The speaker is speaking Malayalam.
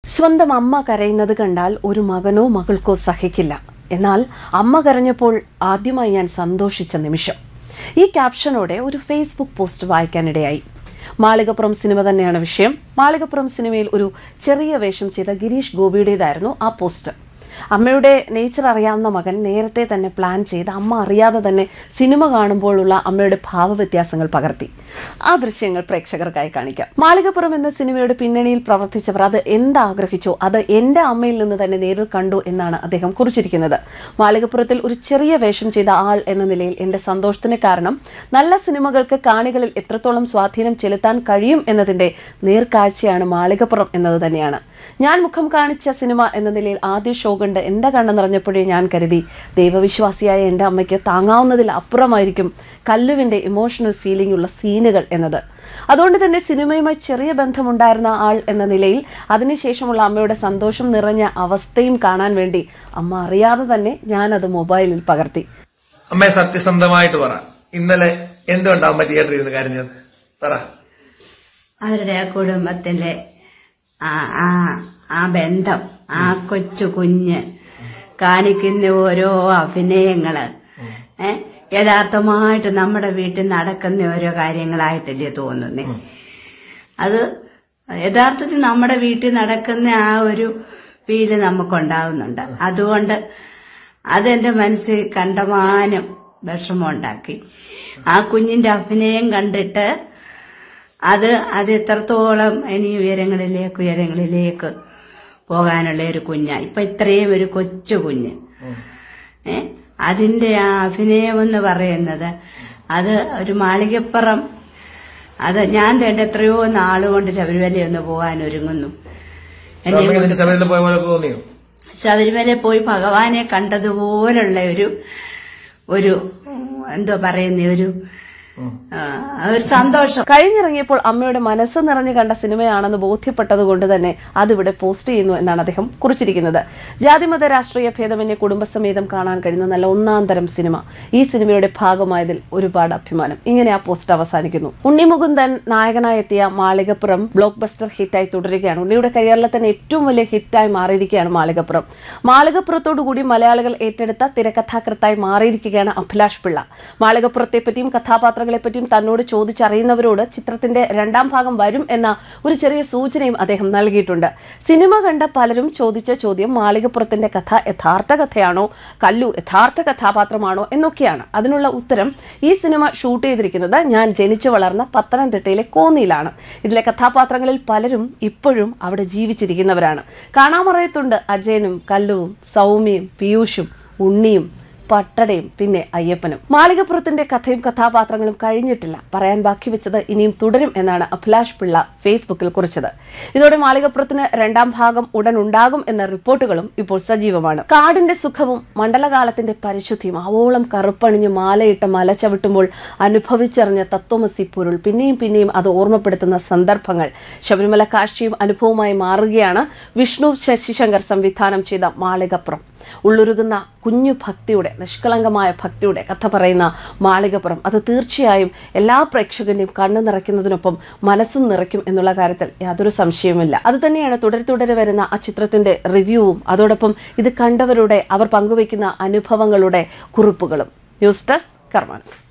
സ്വന്തം അമ്മ കരയുന്നത് കണ്ടാൽ ഒരു മകനോ മകൾക്കോ സഹിക്കില്ല എന്നാൽ അമ്മ കരഞ്ഞപ്പോൾ ആദ്യമായി ഞാൻ സന്തോഷിച്ച നിമിഷം ഈ ക്യാപ്ഷനോടെ ഒരു ഫേസ്ബുക്ക് പോസ്റ്റ് വായിക്കാനിടയായി മാളികപ്പുറം സിനിമ തന്നെയാണ് വിഷയം മാളികപ്പുറം സിനിമയിൽ ഒരു ചെറിയ വേഷം ചെയ്ത ഗിരീഷ് ഗോപിയുടേതായിരുന്നു ആ പോസ്റ്റ് അമ്മയുടെ നേച്ചർ അറിയാവുന്ന മകൻ നേരത്തെ തന്നെ പ്ലാൻ ചെയ്ത് അമ്മ അറിയാതെ തന്നെ സിനിമ കാണുമ്പോഴുള്ള അമ്മയുടെ ഭാവവ്യത്യാസങ്ങൾ പകർത്തി ആ ദൃശ്യങ്ങൾ പ്രേക്ഷകർക്കായി കാണിക്കാം മാളികപ്പുറം എന്ന സിനിമയുടെ പിന്നണിയിൽ പ്രവർത്തിച്ചവർ അത് എന്താഗ്രഹിച്ചോ അത് എൻ്റെ അമ്മയിൽ നിന്ന് തന്നെ നേരിൽ കണ്ടു എന്നാണ് അദ്ദേഹം കുറിച്ചിരിക്കുന്നത് മാളികപ്പുറത്തിൽ ഒരു ചെറിയ വേഷം ചെയ്ത ആൾ എന്ന നിലയിൽ എൻ്റെ സന്തോഷത്തിന് കാരണം നല്ല സിനിമകൾക്ക് കാണികളിൽ എത്രത്തോളം സ്വാധീനം ചെലുത്താൻ കഴിയും എന്നതിൻ്റെ നേർക്കാഴ്ചയാണ് മാളികപ്പുറം എന്നത് തന്നെയാണ് ഞാൻ മുഖം കാണിച്ച സിനിമ എന്ന നിലയിൽ ആദ്യ ഷോ കണ്ട് എൻ്റെ കണ്ണ് നിറഞ്ഞപ്പോഴേ ഞാൻ കരുതി ദൈവവിശ്വാസിയായ എൻ്റെ അമ്മയ്ക്ക് താങ്ങാവുന്നതിൽ അപ്പുറമായിരിക്കും കല്ലുവിൻ്റെ ഇമോഷണൽ ഫീലിംഗ് ഉള്ള സീനുകൾ എന്നത് അതുകൊണ്ട് തന്നെ സിനിമയുമായി ചെറിയ ബന്ധമുണ്ടായിരുന്ന ആൾ എന്ന നിലയിൽ അതിനുശേഷമുള്ള അമ്മയുടെ സന്തോഷം നിറഞ്ഞ അവസ്ഥയും കാണാൻ വേണ്ടി അമ്മ അറിയാതെ തന്നെ ഞാനത് മൊബൈലിൽ പകർത്തി അമ്മ സത്യസന്ധമായിട്ട് പറ ഇന്നലെ എന്തുകൊണ്ടാ അമ്മ തിയേറ്ററിൽ ഇരുന്ന് കരഞ്ഞത് പറ അവരുടെ ആ കുടുംബത്തിലെ ആ ആ ആ ബന്ധം ആ കൊച്ചു കുഞ്ഞ് കാണിക്കുന്ന ഓരോ അഭിനയങ്ങള് ഏ യഥാർത്ഥമായിട്ട് നമ്മുടെ വീട്ടിൽ നടക്കുന്ന ഓരോ കാര്യങ്ങളായിട്ടല്ലേ തോന്നുന്നേ അത് യഥാർത്ഥത്തിൽ നമ്മുടെ വീട്ടിൽ നടക്കുന്ന ആ ഒരു ഫീല് നമുക്കുണ്ടാവുന്നുണ്ട് അതുകൊണ്ട് അതെന്റെ മനസ്സിൽ കണ്ടമാനം വിഷമമുണ്ടാക്കി ആ കുഞ്ഞിന്റെ അഭിനയം കണ്ടിട്ട് അത് അത് എത്രത്തോളം ഇനി ഉയരങ്ങളിലേക്ക് ഉയരങ്ങളിലേക്ക് പോകാനുള്ള ഒരു കുഞ്ഞാ ഇപ്പൊ ഇത്രയും ഒരു കൊച്ചു കുഞ്ഞ് ഏ അതിന്റെ ആ അഭിനയം എന്ന് പറയുന്നത് അത് ഒരു മാളികപ്പുറം അത് ഞാൻ തേണ്ട എത്രയോ നാളുകൊണ്ട് ശബരിമല ഒന്ന് പോകാൻ ഒരുങ്ങുന്നു എന്നെ അമ്മയ്ക്ക് നിന്റെ ശബരിമല പോയ പോലെ തോന്നിയോ ശബരിമല പോയി ഭഗവാനെ കണ്ടതുപോലുള്ള ഒരു ഒരു ഉം, എന്തോ പറയുന്ന ഒരു ആ, ഒരു സന്തോഷം കഴിഞ്ഞിറങ്ങിയപ്പോൾ അമ്മയുടെ മനസ്സ് നിറഞ്ഞു കണ്ട സിനിമയാണെന്ന് ബോധ്യപ്പെട്ടത് കൊണ്ട് തന്നെ അതിവിടെ പോസ്റ്റ് ചെയ്യുന്നു എന്നാണ് അദ്ദേഹം കുറിച്ചിരിക്കുന്നത് ജാതിമത രാഷ്ട്രീയ ഭേദമന്യേ കുടുംബസമേതം കാണാൻ കഴിയുന്ന നല്ല ഒന്നാം തരം സിനിമ ഈ സിനിമയുടെ ഭാഗമായതിൽ ഒരുപാട് അഭിമാനം ഇങ്ങനെ ആ പോസ്റ്റ് അവസാനിക്കുന്നു ഉണ്ണി മുകുന്ദൻ നായകനായി എത്തിയ മാളികപ്പുറം ബ്ലോക്ക് ബസ്റ്റർ ഹിറ്റായി തുടരുകയാണ് ഉണ്ണിയുടെ കരിയറിലെ തന്നെ ഏറ്റവും വലിയ ഹിറ്റായി മാറിയിരിക്കുകയാണ് മാളികപ്പുറം മാളികപ്പുറത്തോടു കൂടി മലയാളികൾ ഏറ്റെടുത്ത തിരക്കഥാകൃത്തായി മാറിയിരിക്കുകയാണ് അഭിലാഷ് പിള്ള മാളികപ്പുറത്തെ പറ്റിയും കഥാപാത്രങ്ങളെ പറ്റിയും തന്നോട് ചോദിച്ചറിയുന്നവരോട് ചിത്രത്തിന്റെ രണ്ടാം ഭാഗം വരും എന്ന ഒരു ചെറിയ സൂചനയും അദ്ദേഹം നൽകിയിട്ടുണ്ട് സിനിമ കണ്ട പലരും ചോദിച്ച ചോദ്യം മാളികപ്പുറത്തിന്റെ കഥ യഥാർത്ഥ കഥയാണോ കല്ലു യഥാർത്ഥ കഥാപാത്രമാണോ എന്നൊക്കെയാണ് അതിനുള്ള ഉത്തരം ഈ സിനിമ ഷൂട്ട് ചെയ്തിരിക്കുന്നത് ഞാൻ ജനിച്ചു വളർന്ന പത്തനംതിട്ടയിലെ കോന്നിയിലാണ് ഇതിലെ കഥാപാത്രങ്ങളിൽ പലരും ഇപ്പോഴും അവിടെ ജീവിച്ചിരിക്കുന്നവരാണ് കാണാമറയത്തുണ്ട് അജയനും കല്ലുവും സൗമ്യയും പീയൂഷും ഉണ്ണിയും പട്ടടയും പിന്നെ അയ്യപ്പനും മാളികപ്പുറത്തിന്റെ കഥയും കഥാപാത്രങ്ങളും കഴിഞ്ഞിട്ടില്ല പറയാൻ ബാക്കി വെച്ചത് ഇനിയും തുടരും എന്നാണ് അഭിലാഷ് പിള്ള ഫേസ്ബുക്കിൽ കുറിച്ചത് ഇതോടെ മാളികപ്പുറത്തിന് രണ്ടാം ഭാഗം ഉടൻ ഉണ്ടാകും എന്ന റിപ്പോർട്ടുകളും ഇപ്പോൾ സജീവമാണ് കാടിന്റെ സുഖവും മണ്ഡലകാലത്തിന്റെ പരിശുദ്ധിയും ആവോളം കറുപ്പണിഞ്ഞ് മാലയിട്ട് മല ചവിട്ടുമ്പോൾ അനുഭവിച്ചറിഞ്ഞ തത്വമസി പൊരുൾ പിന്നെയും പിന്നെയും അത് ഓർമ്മപ്പെടുത്തുന്ന സന്ദർഭങ്ങൾ ശബരിമല കാഴ്ചയും അനുഭവമായി മാറുകയാണ് വിഷ്ണു ശശിശങ്കർ സംവിധാനം ചെയ്ത മാളികപ്പുറം ഉള്ളുരുകുന്ന കുഞ്ഞു ഭക്തിയുടെ നിഷ്കളങ്കമായ ഭക്തിയുടെ കഥ പറയുന്ന മാളികപ്പുറം അത് തീർച്ചയായും എല്ലാ പ്രേക്ഷകന്റെയും കണ്ണു നിറയ്ക്കുന്നതിനൊപ്പം മനസ്സും നിറയ്ക്കും എന്നുള്ള കാര്യത്തിൽ യാതൊരു സംശയവുമില്ല അത് തന്നെയാണ് തുടരെ തുടരെ വരുന്ന ആ ചിത്രത്തിന്റെ റിവ്യൂവും അതോടൊപ്പം ഇത് കണ്ടവരുടെ അവർ പങ്കുവയ്ക്കുന്ന അനുഭവങ്ങളുടെ കുറിപ്പുകളും ന്യൂസ് ഡെസ്ക് കർമാൻസ്